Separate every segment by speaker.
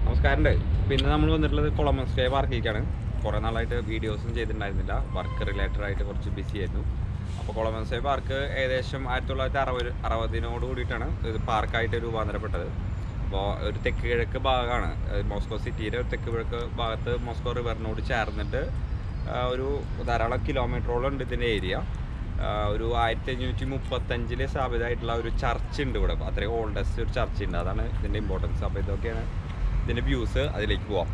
Speaker 1: നമസ്കാരമുണ്ട് പിന്നെ നമ്മൾ വന്നിട്ടുള്ളത് കൊളമസ്കേ പാർക്കിലേക്കാണ് കുറേ നാളായിട്ട് വീഡിയോസും ചെയ്തിട്ടുണ്ടായിരുന്നില്ല വർക്ക് റിലേറ്റഡ് ആയിട്ട് കുറച്ച് ബിസി ആയിരുന്നു അപ്പോൾ കൊളമസ്കേ പാർക്ക് ഏകദേശം ആയിരത്തി തൊള്ളായിരത്തി അറുപത് അറുപതിനോട് കൂടിയിട്ടാണ് ഇത് പാർക്കായിട്ട് രൂപാന്തരപ്പെട്ടത് അപ്പോൾ ഒരു തെക്ക് കിഴക്ക് ഭാഗമാണ് അതായത് മോസ്കോ സിറ്റിയുടെ ഒരു തെക്ക് കിഴക്ക് ഭാഗത്ത് മോസ്കോ റിവറിനോട് ചേർന്നിട്ട് ആ, ഒരു ധാരാളം കിലോമീറ്ററോളം ഉണ്ട് ഇതിൻ്റെ ഏരിയ ഒരു ആയിരത്തി അഞ്ഞൂറ്റി മുപ്പത്തഞ്ചിൽ സ്ഥാപിതമായിട്ടുള്ള ഒരു ചർച്ച് ഉണ്ട് ഇവിടെ അപ്പോൾ അത്രയും ഓൾഡസ്റ്റ് ഒരു ചർച്ച് ഉണ്ട് അതാണ് ഇതിൻ്റെ ഇമ്പോർട്ടൻസ് അപ്പോൾ ഇതൊക്കെയാണ് ഇതിൻ്റെ വ്യൂസ് അതിലേക്ക് പോവാം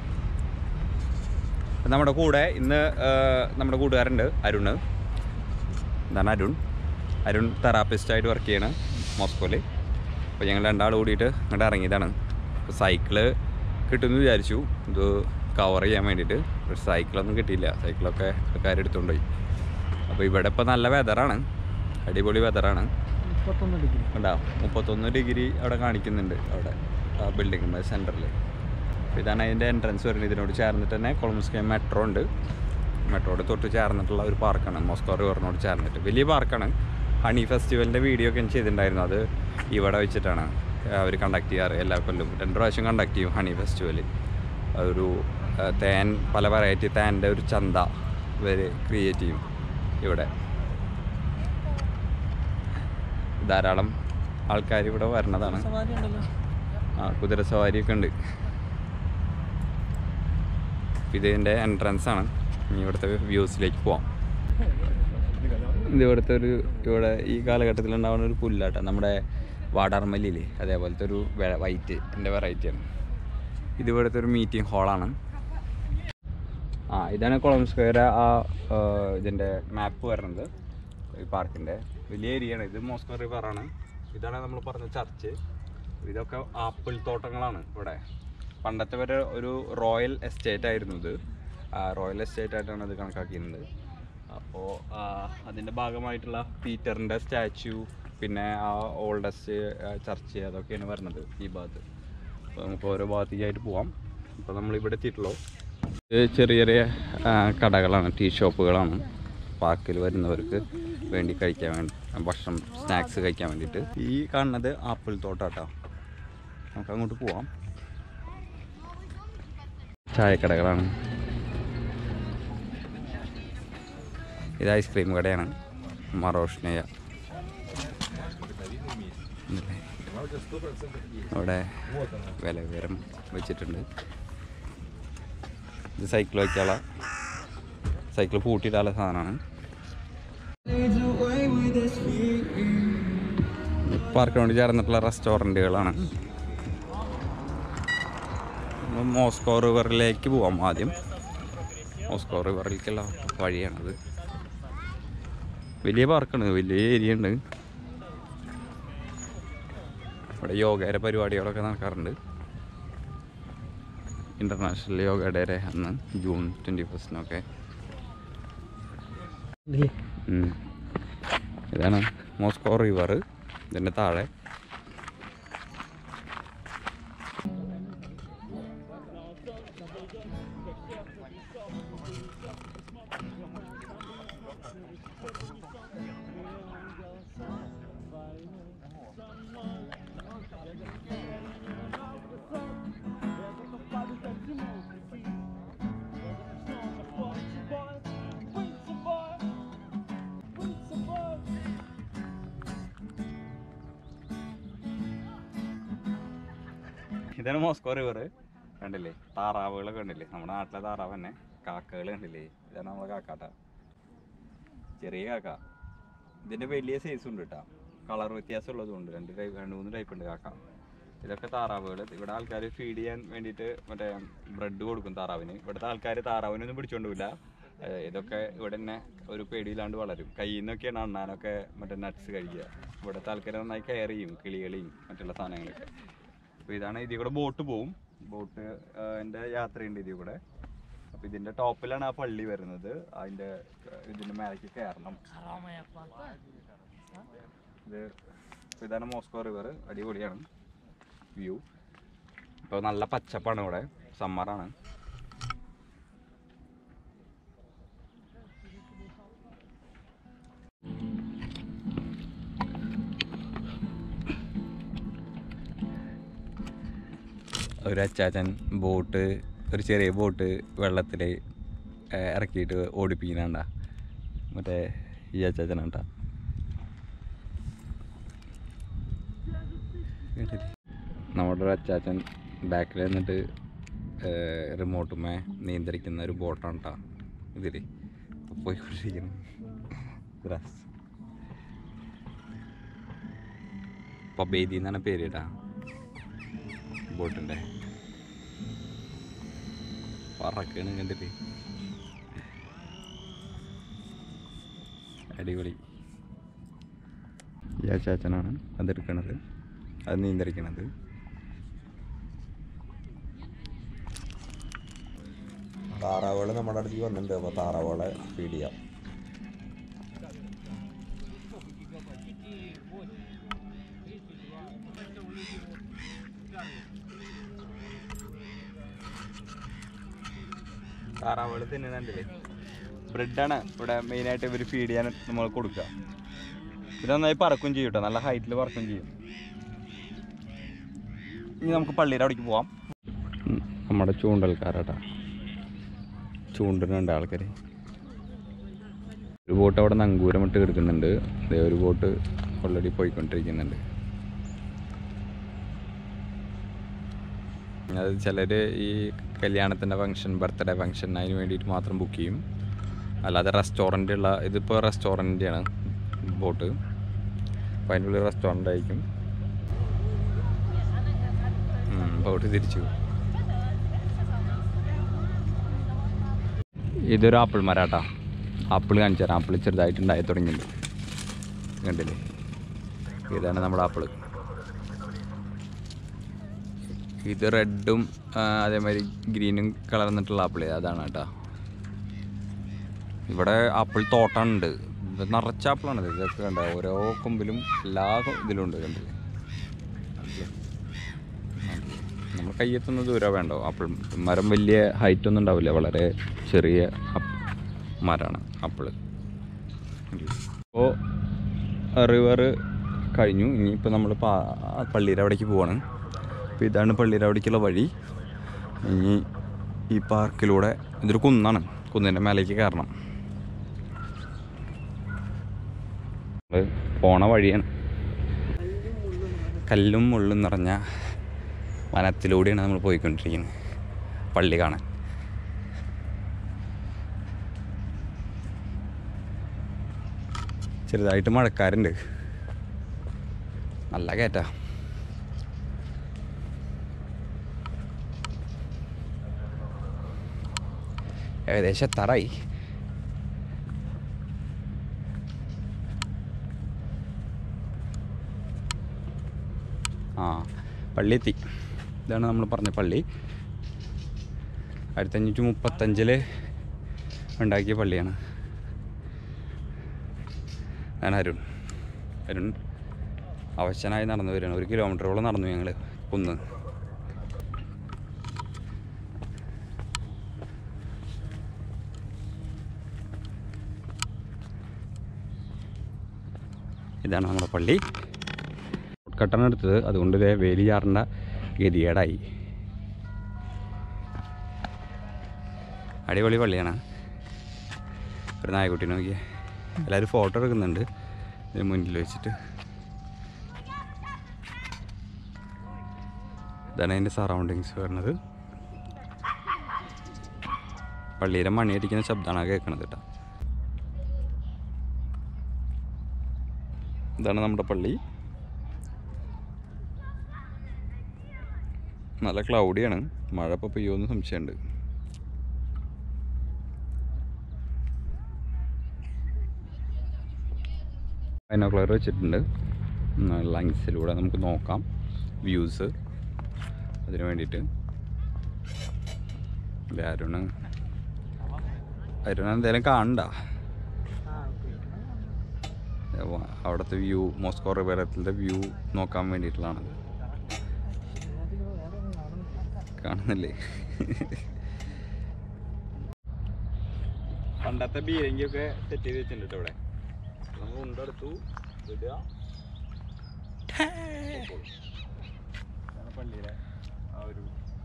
Speaker 1: അപ്പം നമ്മുടെ കൂടെ ഇന്ന് ആ, നമ്മുടെ കൂട്ടുകാരുണ്ട് അരുണ് എന്താണ് അരുൺ അരുൺ തെറാപ്പിസ്റ്റായിട്ട് വർക്ക് ചെയ്യണം മോസ്കോയിൽ അപ്പോൾ ഞങ്ങൾ രണ്ടാൾ കൂടിയിട്ട് ഇങ്ങോട്ട് ഇറങ്ങിയതാണ് അപ്പോൾ സൈക്കിള് കിട്ടുമെന്ന് വിചാരിച്ചു ഇത് കവർ ചെയ്യാൻ വേണ്ടിയിട്ട് പക്ഷെ സൈക്കിളൊന്നും കിട്ടിയില്ല സൈക്കിളൊക്കെ ആൾക്കാർ എടുത്തുകൊണ്ടുപോയി അപ്പോൾ ഇവിടെ ഇപ്പോൾ നല്ല വെതറാണ് അടിപൊളി വെതറാണ്
Speaker 2: മുപ്പത്തൊന്ന് ഡിഗ്രി
Speaker 1: ഉണ്ടാ മുപ്പത്തൊന്ന് ഡിഗ്രി അവിടെ കാണിക്കുന്നുണ്ട് അവിടെ ആ ബിൽഡിങ്ങിൻ്റെ സെൻറ്ററിൽ അപ്പോൾ ഇതാണ് അതിൻ്റെ എൻട്രൻസ് വരുന്നത് ഇതിനോട് ചേർന്നിട്ട് തന്നെ കൊളംസ്കേ മെട്രോ ഉണ്ട് മെട്രോയുടെ തൊട്ട് ചേർന്നിട്ടുള്ള ഒരു പാർക്കാണ് മോസ്കോ റിവറിനോട് ചേർന്നിട്ട് വലിയ പാർക്കാണ് ഹണി ഫെസ്റ്റിവലിൻ്റെ വീഡിയോ ഒക്കെ ഞാൻ ചെയ്തിട്ടുണ്ടായിരുന്നു അത് ഇവിടെ വെച്ചിട്ടാണ് അവർ കണ്ടക്ട് ചെയ്യാറ് എല്ലാ കൊല്ലവും രണ്ട് പ്രാവശ്യം കണ്ടക്ട് ചെയ്യും ഹണി ഫെസ്റ്റിവൽ ഒരു ആ, തേൻ പല വെറൈറ്റി തേൻ്റെ ഒരു ചന്ത ഇവർ ക്രിയേറ്റ് ചെയ്യും ഇവിടെ ധാരാളം ആൾക്കാർ ഇവിടെ വരണതാണ്
Speaker 2: സവാരി ഉണ്ടല്ലോ
Speaker 1: ആ കുതിര സവാരിയൊക്കെ ഉണ്ട് ഇതിൻ്റെ എൻട്രൻസ് ആണ് ഇനി ഇവിടുത്തെ വ്യൂസിലേക്ക് പോവാം ഇത് ഇവിടുത്തെ ഒരു ഇവിടെ ഈ കാലഘട്ടത്തിൽ ഉണ്ടാവുന്ന ഒരു പുല്ലാട്ടം നമ്മുടെ വാടാർമല്ലിയില്ലേ അതേപോലത്തെ ഒരു വൈറ്റ് എൻ്റെ വെറൈറ്റിയാണ് ഇത് ഇവിടുത്തെ ഒരു മീറ്റിംഗ് ഹാളാണ് ആ ഇതാണ് കുളം സ്ക്വയർ ആ ആ, ഇതിൻ്റെ മാപ്പ് വരുന്നത് ഈ പാർക്കിൻ്റെ വലിയ ഏരിയയാണ് ഇത് മോസ്കോ റിവറാണ് ഇതാണ് നമ്മൾ പറഞ്ഞ ചർച്ച് ഇതൊക്കെ ആപ്പിൾ തോട്ടങ്ങളാണ് ഇവിടെ പണ്ടത്തെ വരെ ഒരു റോയൽ എസ്റ്റേറ്റ് ആയിരുന്നു ഇത് ആ, റോയൽ എസ്റ്റേറ്റ് ആയിട്ടാണ് ഇത് കണക്കാക്കിയിരുന്നത് അപ്പോൾ അതിൻ്റെ ഭാഗമായിട്ടുള്ള പീറ്ററിൻ്റെ സ്റ്റാച്യു പിന്നെ ആ ഓൾഡസ്റ്റ് ചർച്ച് അതൊക്കെയാണ് വരുന്നത് ഈ ഭാഗത്ത് അപ്പോൾ നമുക്ക് ഓരോ ഭാഗത്തേക്കായിട്ട് പോവാം ഇപ്പോൾ നമ്മൾ ഇവിടെ എത്തിയിട്ടുള്ളൂ ഇത് ചെറിയ ചെറിയ ആ, കടകളാണ് ടീ ഷോപ്പുകളാണ് പാർക്കിൽ വരുന്നവർക്ക് വേണ്ടി കഴിക്കാൻ വേണ്ടി ഭക്ഷണം സ്നാക്സ് കഴിക്കാൻ വേണ്ടിയിട്ട് ഈ കാണുന്നത് ആപ്പിൾ തോട്ടാട്ടോ നമുക്ക് അങ്ങോട്ട് പോവാം ചായക്കടകളാണ് ഇത് ഐസ്ക്രീം കടയാണ് മറോഷ്നയ ഇതല്ലേ? അവിടെ വില വിവരം വെച്ചിട്ടുണ്ട് ഇത് സൈക്കിൾ വയ്ക്കാനുള്ള സൈക്കിൾ പൂട്ടിയിട്ടാനുള്ള സാധനമാണ് പാർക്കിനോട് ചേർന്നിട്ടുള്ള റെസ്റ്റോറൻറ്റുകളാണ് നമ്മൾ മോസ്കോ റിവറിലേക്ക് പോവാം ആദ്യം മോസ്കോ റിവറിലേക്കുള്ള വഴിയാണത് വലിയ പാർക്കാണ് വലിയ ഏരിയ ഉണ്ട് ഇവിടെ യോഗയുടെ പരിപാടികളൊക്കെ നടക്കാറുണ്ട് ഇൻ്റർനാഷണൽ യോഗ ഡേ അന്ന് ജൂൺ ട്വൻറ്റി ഫസ്റ്റിനൊക്കെ
Speaker 2: ഇല്ലേ
Speaker 1: ഉം. ഇതാണ് മോസ്കോ റിവർ ഇതിൻ്റെ താഴെ ഇതാണ് മോസ്കോ റിവർ കണ്ടില്ലേ താറാവുകളൊക്കെ കണ്ടില്ലേ നമ്മുടെ നാട്ടിലെ താറാവ് തന്നെ കാക്കകൾ കണ്ടില്ലേ ഇതാണ് നമ്മളെ കാക്കാട്ട ചെറിയ കാക്ക ഇതിന്റെ വലിയ സൈസ് ഉണ്ട് കേട്ടോ കളർ വ്യത്യാസം ഉള്ളതുകൊണ്ട് രണ്ട് ടൈപ്പ് രണ്ട് മൂന്ന് ടൈപ്പ് ഉണ്ട് കാക്ക ഇതൊക്കെ താറാവുകൾ ഇവിടെ ആൾക്കാർ ഫീഡ് ചെയ്യാൻ വേണ്ടിയിട്ട് മറ്റേ ബ്രെഡ് കൊടുക്കും താറാവിന് ഇവിടുത്തെ ആൾക്കാർ താറാവിനൊന്നും പിടിച്ചോണ്ടില്ല ഇതൊക്കെ ഇവിടെ തന്നെ ഒരു പേടിയില്ലാണ്ട് വളരും കയ്യിൽ നിന്നൊക്കെയാണ് അണ്ണാനൊക്കെ മറ്റേ നട്ട്സ് കഴിക്കുക ഇവിടുത്തെ ആൾക്കാർ നന്നായി കെയർ ചെയ്യും കിളികളെയും മറ്റുള്ള സാധനങ്ങളൊക്കെ അപ്പോൾ ഇതാണ് ഇതിൽ കൂടെ ബോട്ട് പോവും ബോട്ട് എൻ്റെ യാത്രയുണ്ട് ഇതിൽ കൂടെ അപ്പോൾ ഇതിൻ്റെ ടോപ്പിലാണ് ആ പള്ളി വരുന്നത് അതിൻ്റെ ഇതിൻ്റെ മേലേക്ക് കയറണം ഇത് ഇപ്പൊ ഇതാണ് മോസ്കോ റിവർ അടിപൊളിയാണ് വ്യൂ ഇപ്പോൾ നല്ല പച്ചപ്പാണ് ഇവിടെ സമ്മറാണ് ഒരു അച്ചാച്ചൻ ബോട്ട് ഒരു ചെറിയ ബോട്ട് വെള്ളത്തിൽ ഇറക്കിയിട്ട് ഓടിപ്പിക്കുന്നുണ്ട മറ്റേ ഈ അച്ചാച്ചനാണ്ട നമ്മുടെ ഒരു അച്ചാച്ചൻ ബാക്കിൽ നിന്നിട്ട് റിമോട്ടുമേ നിയന്ത്രിക്കുന്ന ഒരു ബോട്ടാണ് കേട്ടോ ഇതിൽ പോയിക്കൊണ്ടിരിക്കുന്നു ഗ്രാസ് പബേദി എന്നാണ് പേര് കേട്ടാ ബോട്ടിൻ്റെ പറക്കാണ് കണ്ടിട്ട് അടിപൊളി ഈ ചാച്ചനാണ് അതെടുക്കണത് അത് നിയന്ത്രിക്കണത്
Speaker 2: താറാവുകൾ നമ്മുടെ അടുത്തേക്ക് വന്നിട്ടുണ്ട് അപ്പോൾ താറാവുകളെ ഫീഡ് ചെയ്യാം
Speaker 1: താറാവുകൾ തിന്നുന്നുണ്ടല്ലേ ബ്രെഡാണ് ഇവിടെ മെയിനായിട്ട് ഇവർ ഫീഡ് ചെയ്യാൻ നമ്മൾ കൊടുക്കുക ഇത് നന്നായി പറക്കും ചെയ്യും കേട്ടോ നല്ല ഹൈറ്റിൽ പറക്കും ചെയ്യും ഇനി നമുക്ക് പള്ളിയുടെ അവിടേക്ക് പോവാം നമ്മുടെ ചൂണ്ടൽക്കാരാട്ടാ ചൂണ്ടിനുണ്ട് ആൾക്കാർ ഒരു ബോട്ട് അവിടെ നങ്കൂരം ഇട്ട് കിടക്കുന്നുണ്ട് ദേ ഒരു ബോട്ട് ഓൾറെഡി പോയിക്കൊണ്ടിരിക്കുന്നുണ്ട് അത് ചിലർ ഈ കല്യാണത്തിൻ്റെ ഫംഗ്ഷൻ ബർത്ത്ഡേ ഫംഗ്ഷൻ അതിന് വേണ്ടിയിട്ട് മാത്രം ബുക്ക് ചെയ്യും അല്ലാതെ റെസ്റ്റോറൻ്റ് ഉള്ള ഇതിപ്പോൾ റെസ്റ്റോറൻറ്റാണ് ബോട്ട് അപ്പോൾ അതിൻ്റെ ഉള്ളിൽ റെസ്റ്റോറൻ്റ് ആയിരിക്കും ബോട്ട് തിരിച്ചു ഇതൊരു ആപ്പിൾ മരാട്ടാ ആപ്പിൾ കാണിച്ചു തരാം ആപ്പിൾ ചെറുതായിട്ട് ഉണ്ടായി തുടങ്ങിയിട്ടുണ്ട് കണ്ടില്ലേ ഇതാണ് നമ്മുടെ ആപ്പിൾ ഇത് റെഡും അതേമാതിരി ഗ്രീനും കളർന്നിട്ടുള്ള ആപ്പിൾ അതാണ് കേട്ടോ ഇവിടെ ആപ്പിൾ തോട്ടമുണ്ട് ഇത് നിറച്ച ആപ്പിളാണ് ഇത് ഇതൊക്കെ കണ്ട ഓരോ കൊമ്പിലും എല്ലാ ഇതിലും ഉണ്ട് കണ്ടില്ലേ നമ്മൾ കയ്യെത്തുന്ന ദൂരം വേണ്ടോ ആപ്പിൾ മരം വലിയ ഹൈറ്റ് ഒന്നും ഉണ്ടാവില്ല വളരെ ചെറിയ മരമാണ് ആപ്പിള് അപ്പോൾ റിവർ കഴിഞ്ഞു ഇനിയിപ്പോൾ നമ്മൾ പള്ളിയുടെ അവിടേക്ക് പോവാണ് അപ്പോൾ ഇതാണ് പള്ളിയുടെ അവിടേക്കുള്ള വഴി ഇനി ഈ പാർക്കിലൂടെ ഇതൊരു കുന്നാണ് കുന്നിൻ്റെ മേലേക്ക് കയറണം നമ്മള് പോണ വഴിയാണ് കല്ലും മുള്ളും നിറഞ്ഞ വനത്തിലൂടെയാണ് നമ്മൾ പോയിക്കൊണ്ടിരിക്കുന്നത് പള്ളി കാണാൻ ചെറുതായിട്ട് മഴക്കാരുണ്ട് നല്ല കയറ്റാ ഏകദേശം എത്താറായി ആ പള്ളി എത്തി ഇതാണ് നമ്മൾ പറഞ്ഞ പള്ളി ആയിരത്തി അഞ്ഞൂറ്റി മുപ്പത്തഞ്ചിൽ ഉണ്ടാക്കിയ പള്ളിയാണ് ഞാൻ അരുൺ അരുൺ അവശനായി നടന്നു വരികയാണ് ഒരു കിലോമീറ്ററോളം നടന്നു ഞങ്ങൾ കുന്ന് ഇതാണ് നമ്മുടെ പള്ളി കട്ടണം എടുത്തത് അതുകൊണ്ട് ഇതേ വേലി ചാറേണ്ട ഗതികേടായി അടിപൊളി പള്ളിയാണ് ഒരു നായക്കുട്ടീനെ നോക്കിയേ എല്ലാവരും ഫോട്ടോ എടുക്കുന്നുണ്ട് ഇതിന് മുന്നിൽ വെച്ചിട്ട് ഇതാണ് അതിൻ്റെ സറൗണ്ടിങ്സ് വരുന്നത് പള്ളിയിലെ മണിയടിക്കുന്ന ശബ്ദമാണ് കേൾക്കണത് കേട്ടോ ഇതാണ് നമ്മുടെ പള്ളി നല്ല ക്ലൗഡിയാണ് മഴ ഇപ്പോൾ പെയ്യുമെന്ന് സംശയമുണ്ട് ബൈനോക്കുലർ വെച്ചിട്ടുണ്ട് ലങ്സിലൂടെ നമുക്ക് നോക്കാം വ്യൂസ് അതിന് വേണ്ടിയിട്ട് ഇത് അരുണ് അരുൺ എന്തായാലും കാണണ്ട അവിടുത്തെ വ്യൂ മോസ്കോ റിവേറത്തിൻ്റെ വ്യൂ നോക്കാൻ വേണ്ടിയിട്ടുള്ളതാണ് കാണുന്നില്ലേ പണ്ടത്തെ ബീരങ്കിയൊക്കെ സെറ്റ് ചെയ്ത് വെച്ചിട്ടുണ്ട് ഇവിടെ നമ്മൾ ഉണ്ടെടുത്തു ഇടുക പൊക്കോളും. ഇതാണ് പള്ളിയിലെ ആ ഒരു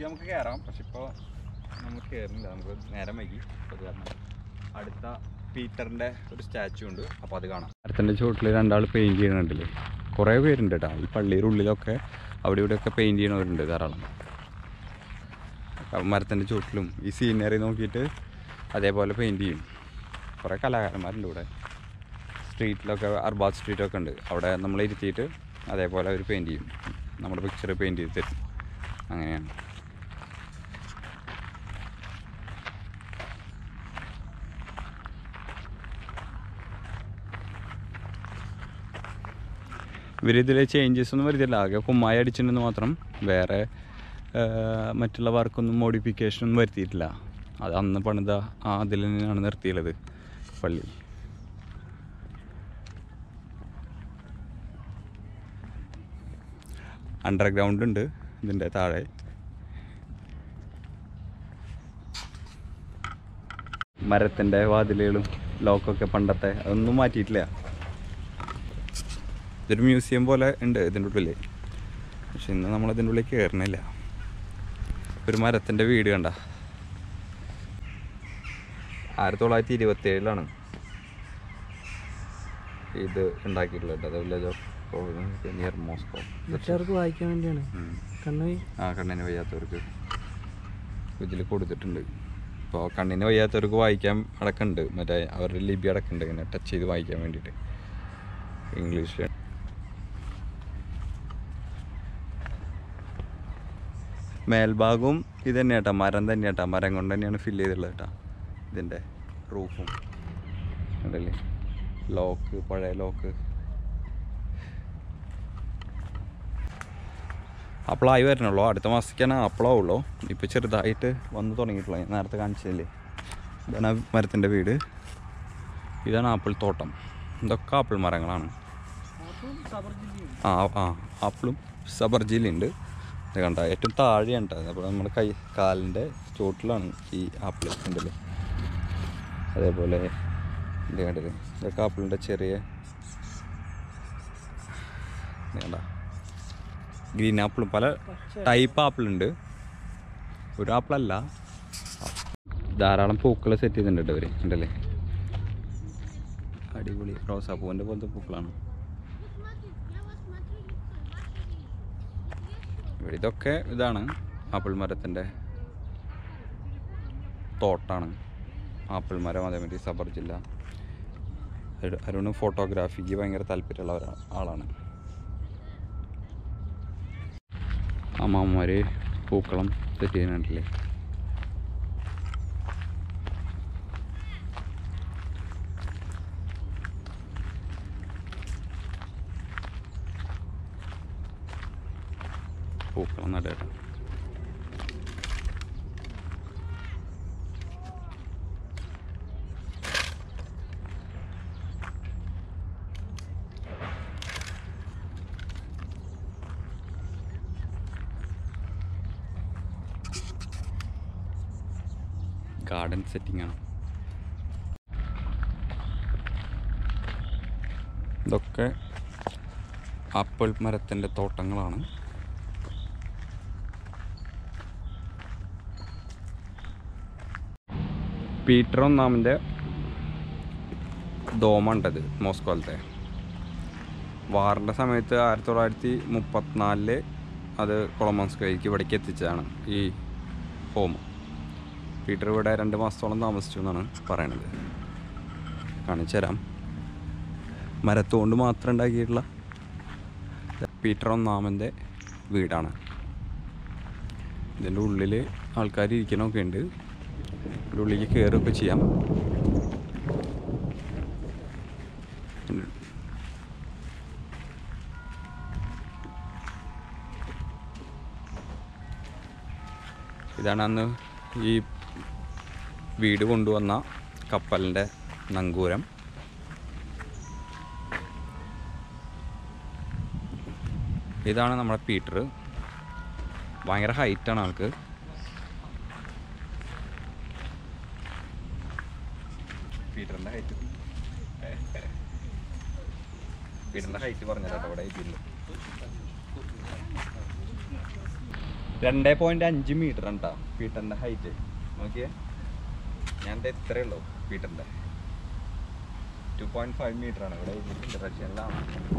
Speaker 1: ഉള്ളിലേക്ക് നമുക്ക് കയറാം പക്ഷെ ഇപ്പോൾ നമുക്ക് കയറുന്നില്ല നമുക്ക് നേരം വൈകി അപ്പോൾ അത് കാരണം അടുത്ത പീറ്ററിൻ്റെ ഒരു സ്റ്റാച്ചു ഉണ്ട് അപ്പോൾ അത് കാണാം മരത്തിൻ്റെ ചുവട്ടിൽ രണ്ടാൾ പെയിൻറ് ചെയ്യണുണ്ടല്ലേ കുറേ പേരുണ്ട് കേട്ടോ ഈ പള്ളിയുടെ ഉള്ളിലൊക്കെ അവിടെ ഇവിടെയൊക്കെ പെയിൻറ് ചെയ്യണവരുണ്ട് ധാരാളം മരത്തിൻ്റെ ചുവട്ടിലും ഈ സീനറി നോക്കിയിട്ട് അതേപോലെ പെയിൻറ് ചെയ്യും കുറേ കലാകാരന്മാരുണ്ട് ഇവിടെ സ്ട്രീറ്റിലൊക്കെ അർബാദ് സ്ട്രീറ്റൊക്കെ ഉണ്ട് അവിടെ നമ്മൾ ഇരുത്തിയിട്ട് അതേപോലെ അവർ പെയിൻറ് ചെയ്യും നമ്മുടെ പിക്ചർ പെയിൻറ് ചെയ്ത് തരും അങ്ങനെയാണ് ഇവരിതിൽ ചേഞ്ചസ് ഒന്നും വരുത്തില്ല ആകെ കുമ്മായി അടിച്ചിട്ടുണ്ടെന്ന് മാത്രം വേറെ ആ, മറ്റുള്ള വർക്കൊന്നും മോഡിഫിക്കേഷൻ ഒന്നും വരുത്തിയിട്ടില്ല അത് അന്ന് പണിത ആ അതിൽ തന്നെയാണ് നിർത്തിയുള്ളത് പള്ളി അണ്ടർഗ്രൗണ്ട് ഉണ്ട് ഇതിൻ്റെ താഴെ മരത്തിൻ്റെ വാതിലുകളും ലോക്കൊക്കെ പണ്ടത്തെ അതൊന്നും മാറ്റിയിട്ടില്ല ഇതൊരു മ്യൂസിയം പോലെ ഉണ്ട് ഇതിൻ്റെ ഉള്ളിൽ പക്ഷെ ഇന്ന് നമ്മൾ ഇതിൻ്റെ ഉള്ളിൽ കയറണില്ല ഒരു മരത്തിൻ്റെ വീട് കണ്ട ആയിരത്തി തൊള്ളായിരത്തി ഇരുപത്തി ഏഴിലാണ് ഇത് ഉണ്ടാക്കിയിട്ടുള്ളത് അത് വില്ലേജ് ഓഫ് നിയർ മോസ്കോ
Speaker 3: മറ്റവർക്ക് വായിക്കാൻ വേണ്ടിയാണ്
Speaker 1: ഉം.
Speaker 3: കണ്ണു
Speaker 1: ആ കണ്ണിന് വയ്യാത്തവർക്ക് ഇതിൽ കൊടുത്തിട്ടുണ്ട് ഇപ്പോൾ കണ്ണിന് വയ്യാത്തവർക്ക് വായിക്കാൻ അടക്കമുണ്ട് മറ്റേ അവരുടെ ലിപി അടക്കമുണ്ട് ഇങ്ങനെ ടച്ച് ചെയ്ത് വായിക്കാൻ വേണ്ടിയിട്ട് ഇംഗ്ലീഷിൽ മേൽഭാഗവും ഇത് തന്നെ കേട്ടോ മരം തന്നെ കേട്ടോ മരം കൊണ്ട് തന്നെയാണ് ഫില്ല് ചെയ്തിട്ടുള്ളത് കേട്ടോ ഇതിൻ്റെ റൂഫും ഉണ്ടല്ലേ ലോക്ക് പഴയ ലോക്ക് അപ്പളായി വരണുള്ളൂ അടുത്ത മാസത്തേക്കാണ് അപ്പളാവുള്ളൂ ഇപ്പോൾ ചെറുതായിട്ട് വന്ന് തുടങ്ങിയിട്ടുള്ളൂ ഞാൻ നേരത്തെ കാണിച്ചതില്ലേ ഇതാണ് ആ മരത്തിൻ്റെ വീട് ഇതാണ് ആപ്പിൾ തോട്ടം ഇതൊക്കെ ആപ്പിൾ മരങ്ങളാണ് ആ ആ ആപ്പിളും സബർജിയിലുണ്ട് ഇത് കണ്ട ഏറ്റവും താഴെയാണ് കേട്ടോ അപ്പോൾ നമ്മുടെ കൈ കാലിൻ്റെ ചോട്ടിലാണ് ഈ ആപ്പിൾ ഉണ്ടല്ലേ അതേപോലെ ഇത് കണ്ടില്ലേ ഇതൊക്കെ ആപ്പിളിൻ്റെ ചെറിയ ഇത് കണ്ട ഗ്രീൻ ആപ്പിളും പല ടൈപ്പ് ആപ്പിൾ ഉണ്ട് ഒരു ആപ്പിളല്ല ധാരാളം പൂക്കൾ സെറ്റ് ചെയ്തിട്ടുണ്ട് അവർ ഉണ്ടല്ലേ അടിപൊളി റോസാപ്പൂവിൻ്റെ പോലത്തെ പൂക്കളാണ് ഇവിടെ ഇതൊക്കെ ഇതാണ് ആപ്പിൾ മരത്തിൻ്റെ തോട്ടാണ് ആപ്പിൾ മരം അതേമാതിരി സബർ ജില്ല അരു- അരുണ് ഫോട്ടോഗ്രാഫിക്ക് ഭയങ്കര താല്പര്യമുള്ള ഒരാ ആളാണ് അമ്മാമ്മമാർ പൂക്കളം സെറ്റ് ചെയ്യുന്നുണ്ടല്ലേ പൂക്കളം നടേട്ട ഗാർഡൻ സെറ്റിംഗ് ആണ് ഇതൊക്കെ ആപ്പിൾ മരത്തിൻ്റെ തോട്ടങ്ങളാണ് പീറ്റർ ഒന്നാമൻ്റെ ദോമുണ്ടത് മോസ്കോലത്തെ വാറിൻ്റെ സമയത്ത് ആയിരത്തി തൊള്ളായിരത്തി മുപ്പത്തിനാലില് അത് കൊളമോസ്കോയ്ക്ക് ഇവിടേക്ക് എത്തിച്ചതാണ് ഈ ഹോം പീറ്റർ ഇവിടെ രണ്ട് മാസത്തോളം താമസിച്ചു എന്നാണ് പറയണത് കാണിച്ചു തരാം മരത്തുകൊണ്ട് മാത്രം ഉണ്ടാക്കിയിട്ടുള്ള പീറ്റർ ഒന്നാമൻ്റെ വീടാണ് ഇതിൻ്റെ ഉള്ളിൽ ആൾക്കാർ ഇരിക്കണമൊക്കെ ഉണ്ട് ഇതിൻ്റെ ഉള്ളിലേക്ക് കയറുകയൊക്കെ ചെയ്യാം ഇതാണ് അന്ന് ഈ വീട് കൊണ്ടുവന്ന കപ്പലിൻ്റെ നങ്കൂരം ഇതാണ് നമ്മുടെ പീറ്റർ ഭയങ്കര ഹൈറ്റാണ് ആൾക്ക് പീറ്ററിൻ്റെ ഹൈറ്റ് പീറ്ററിൻ്റെ ഹൈറ്റ് പറഞ്ഞല്ലോ അവിടെ ഇതിൽ രണ്ട് പോയിന്റ് അഞ്ച് മീറ്റർ ഉണ്ടാ പീറ്ററിന്റെ ഹൈറ്റ് നോക്കിയേ ഞാൻ ഇത്രയേ ഉള്ളൂ പീറ്ററിന്റെ ടു പോയിന്റ് ഫൈവ് മീറ്റർ ആണ് ഇവിടെ എഴുതിയിട്ടുണ്ട് റഷ്യനിലാണ്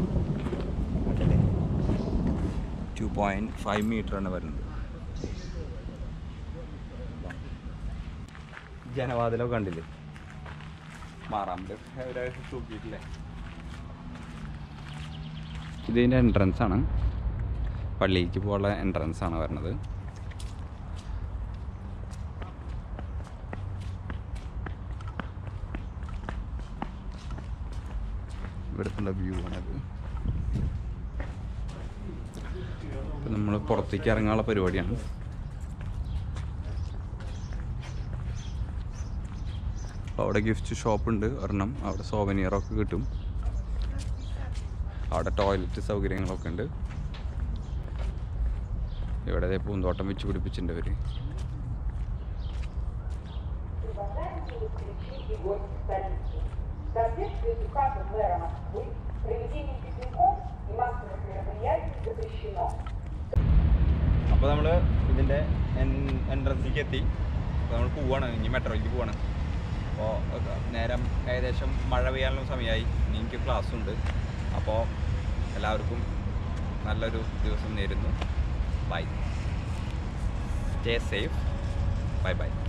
Speaker 1: ടു പോയിന്റ് ഫൈവ് മീറ്റർ ആണ് വരുന്നത് ജനവാതിലൊക്കെ കണ്ടില്ലേ മാറാമ്പ് അവരെ തൂക്കിയിട്ടില്ലേ ഇതിൻ്റെ എൻട്രൻസ് ആണ് പള്ളിക്ക് പോകാനുള്ള എൻട്രൻസ് ആണ് വരുന്നത് ഇവിടുത്തെ വ്യൂ ആണത് ഇപ്പം നമ്മൾ പുറത്തേക്ക് ഇറങ്ങാനുള്ള പരിപാടിയാണ് അപ്പോൾ അവിടെ ഗിഫ്റ്റ് ഷോപ്പ് ഉണ്ട് ഒരെണ്ണം അവിടെ സോവനിയറൊക്കെ കിട്ടും അവിടെ ടോയ്ലറ്റ് സൗകര്യങ്ങളൊക്കെ ഉണ്ട് ഇവിടെ ദേ പൂന്തോട്ടം വെച്ച് പിടിപ്പിച്ചിട്ടുണ്ട് അവർ
Speaker 3: и гости столицы. В соответствии с указом мэра Москвы, проведение пикников и массовых мероприятий запрещено.
Speaker 1: അപ്പോൾ നമ്മൾ ഇതിൻ്റെ എൻട്രൻസിലേക്ക് എത്തി അപ്പോൾ നമ്മൾ പോവാണ് ഇനി മെട്രോയ്ക്ക് പോവാണ് അപ്പോൾ നേരം ഏകദേശം മഴ പെയ്യാനുള്ള സമയമായി ഇനി എനിക്ക് ക്ലാസ് ഉണ്ട് അപ്പോൾ എല്ലാവർക്കും നല്ലൊരു ദിവസം നേരുന്നു bye stay safe bye by